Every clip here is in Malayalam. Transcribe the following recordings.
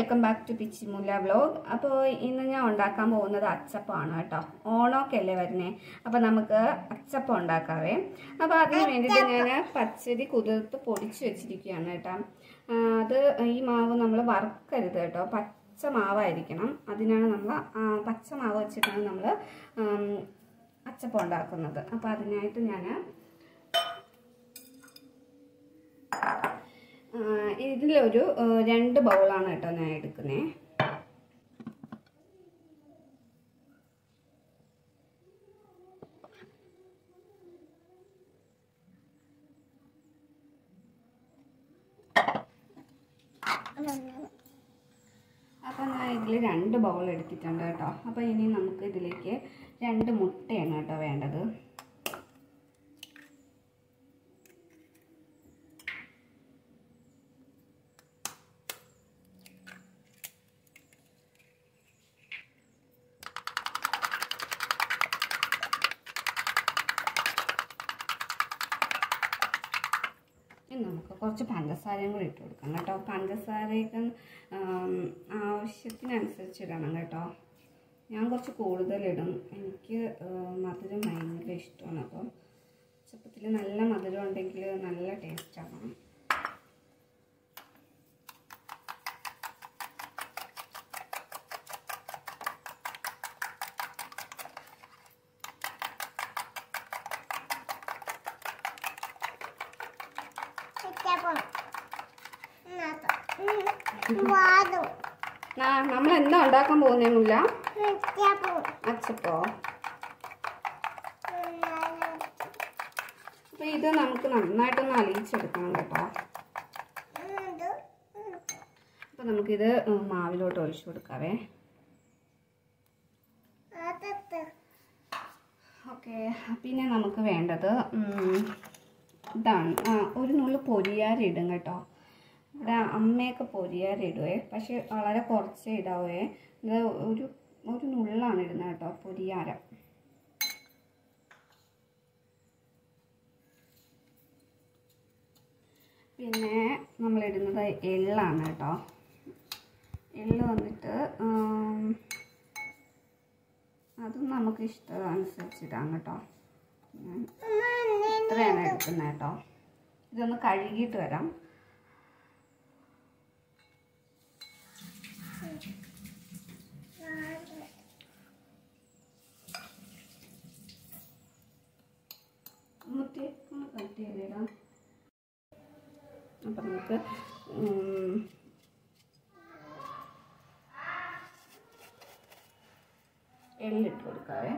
Welcome back to Pichimulla vlog അപ്പോൾ ഇന്ന് ഞാൻ ഉണ്ടാക്കാൻ പോകുന്നത് അച്ചപ്പമാണ് കേട്ടോ ഓണമൊക്കെ അല്ലേ വരുന്നേ അപ്പോൾ നമുക്ക് അച്ചപ്പം ഉണ്ടാക്കാവേ അപ്പോൾ അതിന് വേണ്ടിയിട്ട് ഞാൻ പച്ചരി കുതിർത്ത് പൊടിച്ച് വെച്ചിരിക്കുകയാണ് കേട്ടോ ആ, അത് ഈ മാവ് നമ്മൾ വറുക്കരുത് കേട്ടോ പച്ച മാവായിരിക്കണം അതിനാണ് നമ്മൾ പച്ച മാവ് വെച്ചിട്ടാണ് നമ്മൾ അച്ചപ്പം ഉണ്ടാക്കുന്നത് അപ്പോൾ അതിനായിട്ട് ഞാൻ ഇതിലൊരു ആ, രണ്ട് ബൗളാണ് കേട്ടോ ഞാൻ എടുക്കുന്നത് അപ്പം ഞാൻ ഇതിൽ രണ്ട് ബൗൾ എടുത്തിട്ടുണ്ട് കേട്ടോ അപ്പോൾ ഇനി നമുക്ക് ഇതിലേക്ക് രണ്ട് മുട്ടയാണ് കേട്ടോ വേണ്ടത് ഇനി നമുക്ക് കുറച്ച് പഞ്ചസാരയും കൂടി ഇട്ട് കൊടുക്കാം കേട്ടോ പഞ്ചസാരയൊക്കെ ആം, ആവശ്യത്തിനനുസരിച്ച് ഇടണം കേട്ടോ ഞാൻ കുറച്ച് കൂടുതലിടും എനിക്ക് ആ, മധുരം ഭയങ്കര ഇഷ്ടമാണ് അപ്പം ചപ്പത്തിൽ നല്ല മധുരം ഉണ്ടെങ്കിൽ നല്ല ടേസ്റ്റാണ് നമ്മൾ എന്താ ഉണ്ടാക്കാൻ പോകുന്നേന്നില്ല അച്ചപ്പോ അപ്പൊ ഇത് നമുക്ക് നന്നായിട്ടൊന്ന് അലിയിച്ചെടുക്കണം കേട്ടോ അപ്പൊ നമുക്കിത് മാവിലോട്ട് ഒഴിച്ചു കൊടുക്കാവേ ഓക്കെ പിന്നെ നമുക്ക് വേണ്ടത് ഉം, ഇതാണ് ആ, ഒരു നുള്ളു പൊരിയാരി ഇടും കേട്ടോ ഇവിടെ അമ്മയൊക്കെ പൊരിയാരി ഇടുവേ പക്ഷെ വളരെ കുറച്ചേ ഇടാവേ ഇത് ഒരു ഒരു നുള്ളാണ് ഇടുന്നത് കേട്ടോ പൊരിയാരം പിന്നെ നമ്മളിടുന്നത് എള്ളാണ് കേട്ടോ എള്ള് വന്നിട്ട് ഉം, അതും നമുക്ക് ഇഷ്ടം അനുസരിച്ച് ഇടാം കേട്ടോ ഞാൻ ഇത്രയാണ് എടുക്കുന്നത് കേട്ടോ ഇതൊന്ന് കഴുകിയിട്ട് വരാം മുത്തി ഒന്ന് കട്ട് ചെയ്തിടാം അപ്പം നമുക്ക് ഉം, എള്ളിട്ട് കൊടുക്കാവേ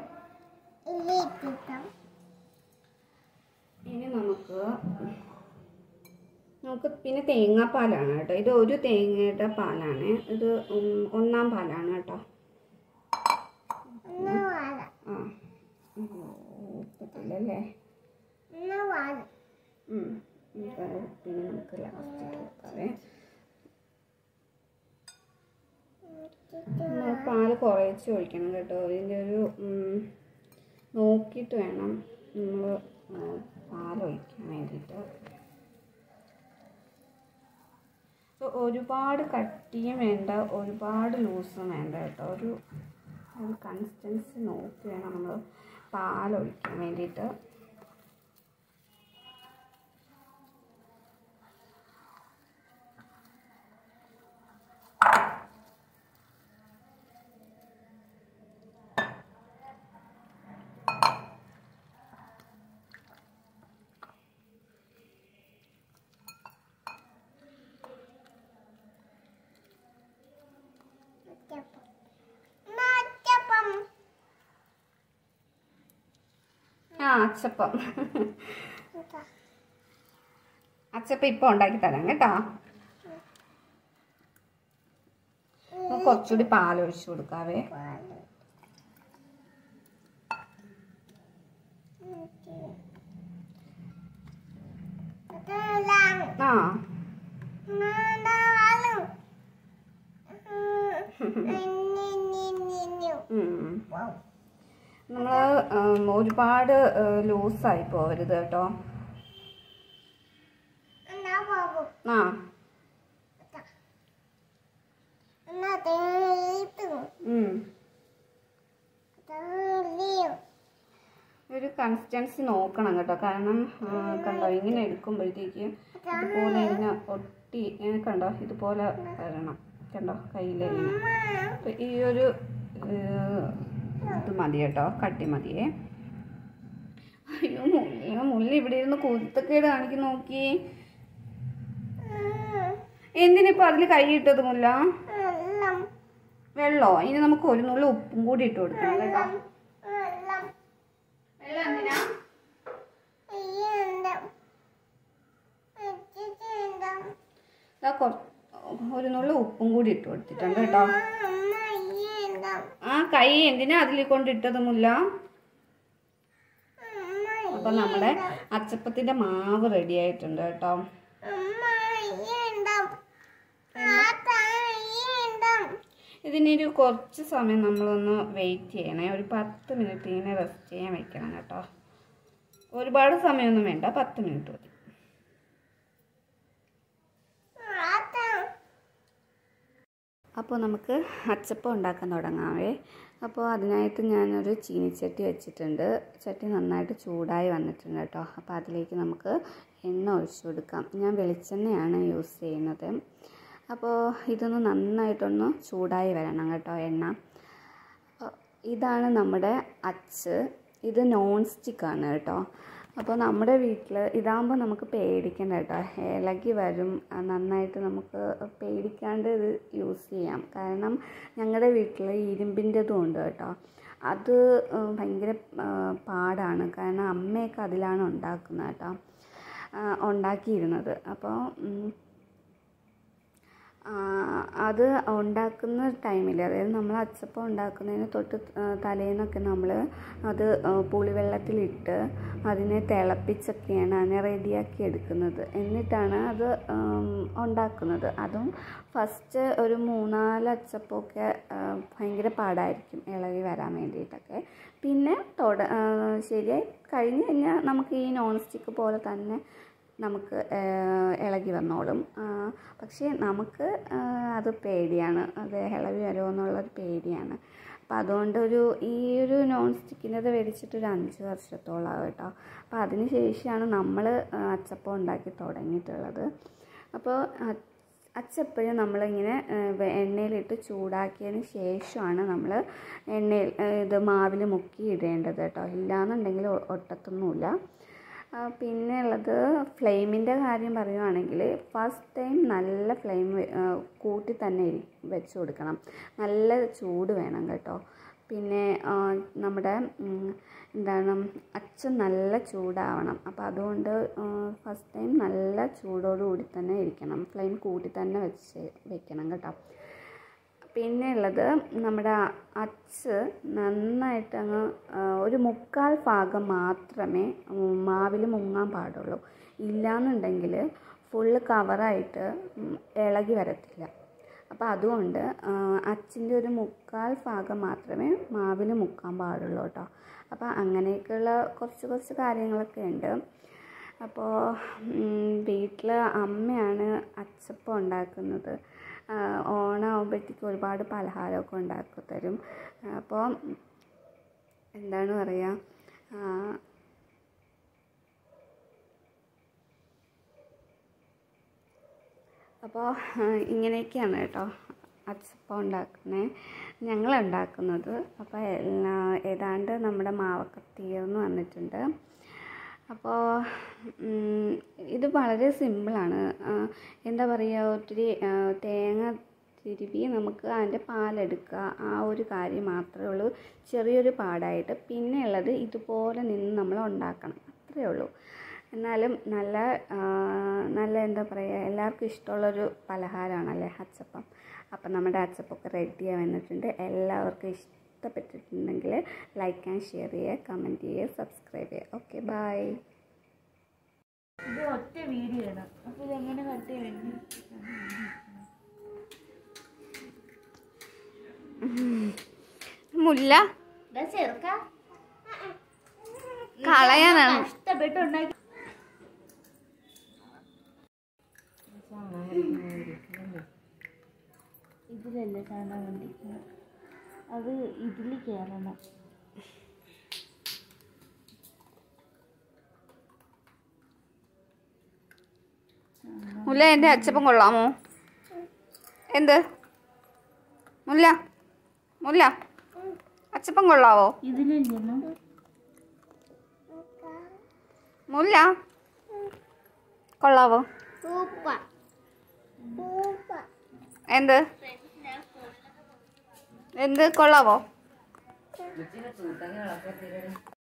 ഇനി നമുക്ക് നമുക്ക് പിന്നെ തേങ്ങാപ്പാലാണ് കേട്ടോ ഇത് ഒരു തേങ്ങയുടെ പാലാണ് ഇത് ഉം, ഒന്നാം പാലാണ് കേട്ടോ ആ ഉപ്പത്തില്ലല്ലേ ഉം. ഇത് പിന്നെ നമുക്ക് ലാസ്റ്റ് കൊടുക്കാവേ നമ്മൾ പാല് കുറച്ച് ഒഴിക്കണം കേട്ടോ ഇതിൻ്റെ ഒരു ഉം, നോക്കിയിട്ട് വേണം നമ്മൾ പാൽ ഒഴിക്കാൻ വേണ്ടിയിട്ട് ഇപ്പൊ ഒരുപാട് കട്ടിയും വേണ്ട ഒരുപാട് ലൂസും വേണ്ട കേട്ടോ ഒരു ഒരു കൺസിസ്റ്റൻസി നോക്കി വേണം നമ്മൾ പാൽ ഒഴിക്കാൻ വേണ്ടിയിട്ട് ആ അച്ചപ്പം അച്ചപ്പം ഇപ്പം ഉണ്ടാക്കി തരാം കേട്ടോ നമുക്ക് കുറച്ചുകൂടി പാൽ ഒഴിച്ചു കൊടുക്കാവേ ആ നമ്മൾ ഒരുപാട് ലൂസായി പോകരുത് കേട്ടോ ആ കൺസിസ്റ്റൻസി നോക്കണം കേട്ടോ കാരണം ആ, കണ്ടോ ഇങ്ങനെ എടുക്കുമ്പോഴത്തേക്ക് ഇതുപോലെ ഇങ്ങനെ ഒട്ടി ഇങ്ങനെ കണ്ടോ ഇതുപോലെ വരണം കണ്ടോ കയ്യിൽ ഇങ്ങനെ അപ്പോൾ ഈ ഒരു ഏഹ്, ഇത് മതി കേട്ടോ കട്ടി മതിയേ അയ്യോ മുല്ല മുല്ല ഇവിടെ ഇരുന്ന് കുരുത്തക്കേട് കാണിക്കും നോക്കി എന്തിനിപ്പോ അതിൽ കൈ ഇട്ടത് മുല്ല വെള്ളോ ഇനി നമുക്ക് ഒരു നുള്ളി ഉപ്പും കൂടി ഇട്ട് കൊടുക്കണം കേട്ടോ വെള്ളം എന്തിനാ ദാ കൊ- ഒരു നുള്ളി ഉപ്പും കൂടി ഇട്ട് കൊടുത്തിട്ടുണ്ട് കേട്ടോ ആ കൈ എന്തിനാ അതിൽ കൊണ്ടിട്ടത് മുല്ല അപ്പൊ നമ്മുടെ അച്ചപ്പത്തിന്റെ മാവ് റെഡി ആയിട്ടുണ്ട് കേട്ടോ ഇതിനൊരു കുറച്ച് സമയം നമ്മളൊന്ന് വെയിറ്റ് ചെയ്യണേ ഒരു പത്ത് മിനിറ്റ് ഇങ്ങനെ റെസ്റ്റ് ചെയ്യാൻ വെക്കണം കേട്ടോ ഒരുപാട് സമയമൊന്നും വേണ്ട പത്ത് മിനിറ്റ് മതി അപ്പോൾ നമുക്ക് അച്ചപ്പം ഉണ്ടാക്കാൻ തുടങ്ങാവേ അപ്പോൾ അതിനായിട്ട് ഞാനൊരു ചീനിച്ചട്ടി വെച്ചിട്ടുണ്ട് ചട്ടി നന്നായിട്ട് ചൂടായി വന്നിട്ടുണ്ട് കേട്ടോ അപ്പോൾ അതിലേക്ക് നമുക്ക് എണ്ണ ഒഴിച്ചു കൊടുക്കാം ഞാൻ വെളിച്ചെണ്ണയാണ് യൂസ് ചെയ്യുന്നത് അപ്പോൾ ഇതൊന്ന് നന്നായിട്ടൊന്ന് ചൂടായി വരണം കേട്ടോ എണ്ണ അപ്പോൾ ഇതാണ് നമ്മുടെ അച്ച് ഇത് നോൺ സ്റ്റിക്കാണ് കേട്ടോ അപ്പോൾ നമ്മുടെ വീട്ടിൽ ഇതാകുമ്പോൾ നമുക്ക് പേടിക്കണ്ട കേട്ടോ ഇളകി വരും ആ, നന്നായിട്ട് നമുക്ക് പേടിക്കാണ്ട് ഇത് യൂസ് ചെയ്യാം കാരണം ഞങ്ങളുടെ വീട്ടിൽ ഇരുമ്പിൻ്റെതും ഉണ്ട് കേട്ടോ അത് ഉം, ഭയങ്കര ആ, പാടാണ് കാരണം അമ്മയൊക്കെ അതിലാണ് ഉണ്ടാക്കുന്നത് കേട്ടോ ആ, ഉണ്ടാക്കിയിരുന്നത് അപ്പോൾ ഉം, ആ, അത് ഉണ്ടാക്കുന്ന ടൈമിൽ അതായത് നമ്മൾ അച്ചപ്പം ഉണ്ടാക്കുന്നതിന് തൊട്ട് ആ, തലേന്നൊക്കെ നമ്മൾ അത് ആ, പുളിവെള്ളത്തിലിട്ട് അതിനെ തിളപ്പിച്ചൊക്കെയാണ് അതിനെ റെഡിയാക്കി എടുക്കുന്നത് എന്നിട്ടാണ് അത് ആം, ഉണ്ടാക്കുന്നത് അതും ഫസ്റ്റ് ഒരു മൂന്നാല് അച്ചപ്പമൊക്കെ ആ, ഭയങ്കര പാടായിരിക്കും ഇളകി വരാൻ വേണ്ടിയിട്ടൊക്കെ പിന്നെ തൊട ആ, ശരിയായി കഴിഞ്ഞ് കഴിഞ്ഞാൽ നമുക്ക് ഈ നോൺ സ്റ്റിക്ക് പോലെ തന്നെ നമുക്ക് ഏഹ്, ഇളകി വന്നോളും ആ, പക്ഷേ നമുക്ക് ആ, അത് പേടിയാണ് അത് ഇളകി വരുമോ എന്നുള്ളൊരു പേടിയാണ് അപ്പം അതുകൊണ്ട് ഒരു ഈ ഒരു നോൺ സ്റ്റിക്കിൻ്റെത് മേടിച്ചിട്ട് ഒരു അഞ്ച് വർഷത്തോളമാവും കേട്ടോ അപ്പോൾ അതിന് ശേഷമാണ് നമ്മൾ അച്ചപ്പം ഉണ്ടാക്കി തുടങ്ങിയിട്ടുള്ളത് അപ്പോൾ അച്ചപ്പോഴും നമ്മളിങ്ങനെ ഏഹ്, വെ- എണ്ണയിലിട്ട് ചൂടാക്കിയതിന് ശേഷമാണ് നമ്മൾ എണ്ണയിൽ ഏഹ്, ഇത് മാവിൽ മുക്കി ഇടേണ്ടത് കേട്ടോ ഇല്ലാന്നുണ്ടെങ്കിൽ ഒ- ഒട്ടത്തൊന്നുമില്ല ആ, പിന്നെ ഉള്ളത് ഫ്ലെയിമിൻ്റെ കാര്യം പറയുവാണെങ്കിൽ ഫസ്റ്റ് ടൈം നല്ല ഫ്ലെയിം കൂട്ടി തന്നെ ഇരി- വെച്ച് കൊടുക്കണം നല്ല ചൂട് വേണം കേട്ടോ പിന്നെ ആ, നമ്മുടെ ഉം, എന്താണ് അച്ഛൻ നല്ല ചൂടാവണം അപ്പോൾ അതുകൊണ്ട് ഫസ്റ്റ് ടൈം നല്ല ചൂടോടുകൂടി തന്നെ ഇരിക്കണം ഫ്ലെയിം കൂട്ടി തന്നെ വെച്ച് വെക്കണം കേട്ടോ പിന്നെ ഉള്ളത് നമ്മുടെ അച്ച് നന്നായിട്ട് അങ്ങ് ആ, ഒരു മുക്കാൽ ഭാഗം മാത്രമേ മാവിൽ മുങ്ങാൻ പാടുള്ളൂ ഇല്ലാന്നുണ്ടെങ്കിൽ ഫുള്ള് കവറായിട്ട് ഉം, ഇളകി വരത്തില്ല അപ്പോൾ അതുകൊണ്ട് അച്ചിൻ്റെ ഒരു മുക്കാൽ ഭാഗം മാത്രമേ മാവിൽ മുക്കാൻ പാടുള്ളൂ കേട്ടോ അപ്പോൾ അങ്ങനെയൊക്കെയുള്ള കുറച്ച് കുറച്ച് കാര്യങ്ങളൊക്കെ ഉണ്ട് അപ്പോൾ വീട്ടിൽ അമ്മയാണ് അച്ചപ്പം ഉണ്ടാക്കുന്നത് ആ, ഓണമാകുമ്പോഴത്തേക്ക് ഒരുപാട് പലഹാരമൊക്കെ ഉണ്ടാക്കി തരും അപ്പോൾ എന്താണ് പറയുക ആ, അപ്പോൾ ഇങ്ങനെയൊക്കെയാണ് കേട്ടോ അച്ചപ്പം ഉണ്ടാക്കുന്നത് ഞങ്ങൾ ഉണ്ടാക്കുന്നത് അപ്പോൾ എല്ലാ ഏതാണ്ട് നമ്മുടെ മാവൊക്കെ തീർന്നു വന്നിട്ടുണ്ട് അപ്പോൾ ഉം, ഇത് വളരെ സിമ്പിളാണ് ആ, എന്താ പറയുക ഒത്തിരി ആ, തേങ്ങ തിരുവി നമുക്ക് അതിൻ്റെ പാലെടുക്കുക ആ ഒരു കാര്യം മാത്രമേ ഉള്ളൂ ചെറിയൊരു പാടായിട്ട് പിന്നെ ഉള്ളത് ഇതുപോലെ നിന്ന് നമ്മൾ ഉണ്ടാക്കണം അത്രയേ ഉള്ളൂ എന്നാലും നല്ല ആ, നല്ല എന്താ പറയുക എല്ലാവർക്കും ഇഷ്ടമുള്ളൊരു പലഹാരമാണല്ലേ അച്ചപ്പം അപ്പം നമ്മുടെ അച്ചപ്പമൊക്കെ റെഡിയായി വന്നിട്ടുണ്ട് എല്ലാവർക്കും ഇഷ്ടപ്പെട്ടിട്ടുണ്ടെങ്കിൽ ലൈക്ക് ആൻഡ് ഷെയർ ചെയ്യുക കമൻറ്റ് ചെയ്യുക സബ്സ്ക്രൈബ് ചെയ്യുക ഓക്കെ ബൈ ഇത് ഒറ്റ വീഡിയോ ഇടാം അപ്പൊ ഇതെങ്ങനെ കട്ട് ചെയ്യുന്നു മുല്ല ചെറുക്ക കളയാനാണ് കഷ്ടപ്പെട്ടുണ്ടാക്കി ഇതിലല്ലേ കാണാൻ വേണ്ടിക്കുന്നത് അത് ഇതിൽ കയറണം മുല്ല എൻ്റെ അച്ചപ്പം കൊള്ളാമോ എന്ത് മുല്ല മുല്ല അച്ചപ്പം കൊള്ളാവോ ഇതിലില്ലെന്നോ മുല്ല കൊള്ളാവോ എന്ത് എന്ത് കൊള്ളാവോ